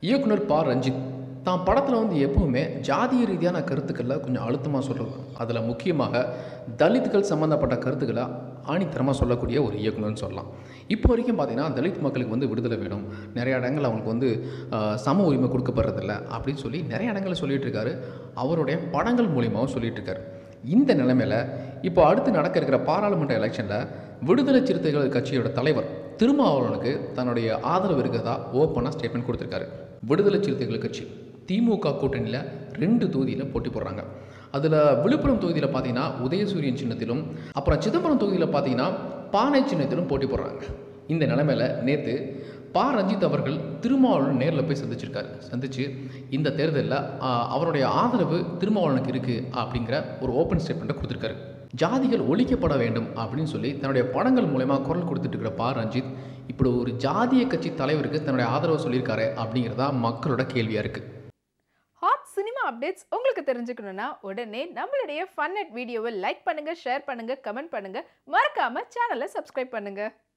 இயக்குனர் பா ரஞ்சித் தான் படத்தில் வந்து எப்பவுமே ஜாதிய ரீதியான கருத்துக்களை கொஞ்சம் அழுத்தமாக சொல்லுவாங்க அதில் முக்கியமாக தலித்துகள் சம்மந்தப்பட்ட கருத்துக்களை ஆணித்தரமாக சொல்லக்கூடிய ஒரு இயக்குனர்னு சொல்லலாம் இப்போ வரைக்கும் பார்த்தீங்கன்னா தலித் மக்களுக்கு வந்து விடுதலை வேணும் நிறைய இடங்கள் அவங்களுக்கு வந்து ஆஹ், சம உரிமை கொடுக்கப்படுறதில்ல அப்படின்னு சொல்லி நிறைய இடங்களில் சொல்லிட்டு இருக்காரு அவருடைய படங்கள் மூலியமாகவும் சொல்லிட்டு இருக்காரு இந்த நிலைமையில் இப்போ அடுத்து நடக்க இருக்கிற பாராளுமன்ற எலெக்ஷனில் விடுதலை சிறுத்தைகள் கட்சியோட தலைவர் திருமாவளவனுக்கு தன்னுடைய ஆதரவு இருக்கிறதா ஓப்பனாக ஸ்டேட்மெண்ட் கொடுத்துருக்காரு விடுதலை சிறுத்தைகள் கட்சி திமுக கூட்டணியில் ரெண்டு தொகுதியில் போட்டி போடுறாங்க அதில் விழுப்புரம் தொகுதியில் பார்த்தீங்கன்னா உதயசூரியன் சின்னத்திலும் அப்புறம் சிதம்பரம் தொகுதியில் பார்த்தீங்கன்னா பானை சின்னத்திலும் போட்டி போடுறாங்க இந்த நிலைமையில் நேற்று பா ரஞ்சித் அவர்கள் திருமாவளவன் நேரில் போய் சந்திச்சிருக்காரு சந்திச்சு இந்த தேர்தலில் அவருடைய ஆதரவு திருமாவளவனுக்கு இருக்குது அப்படிங்கிற ஒரு ஓப்பன் ஸ்டேட்மெண்ட்டை கொடுத்துருக்காரு ஜாதிகள் ஒழிக்கப்பட வேண்டும் அப்படின்னு சொல்லி தன்னுடைய படங்கள் மூலயமா குரல் கொடுத்துட்டு இருக்கிற பா ரஞ்சித் இப்படி ஒரு ஜாதிய கட்சி தலைவருக்கு தன்னுடைய ஆதரவு சொல்லியிருக்காரு அப்படிங்கிறதா மக்களோட கேள்வியாக இருக்குது ஹாட் சினிமா அப்டேட்ஸ் உங்களுக்கு தெரிஞ்சுக்கணும்னா உடனே நம்மளுடைய ஃபன் அட் வீடியோவை லைக் பண்ணுங்க ஷேர் பண்ணுங்க கமெண்ட் பண்ணுங்க மறக்காம சேனலை சப்ஸ்கிரைப் பண்ணுங்க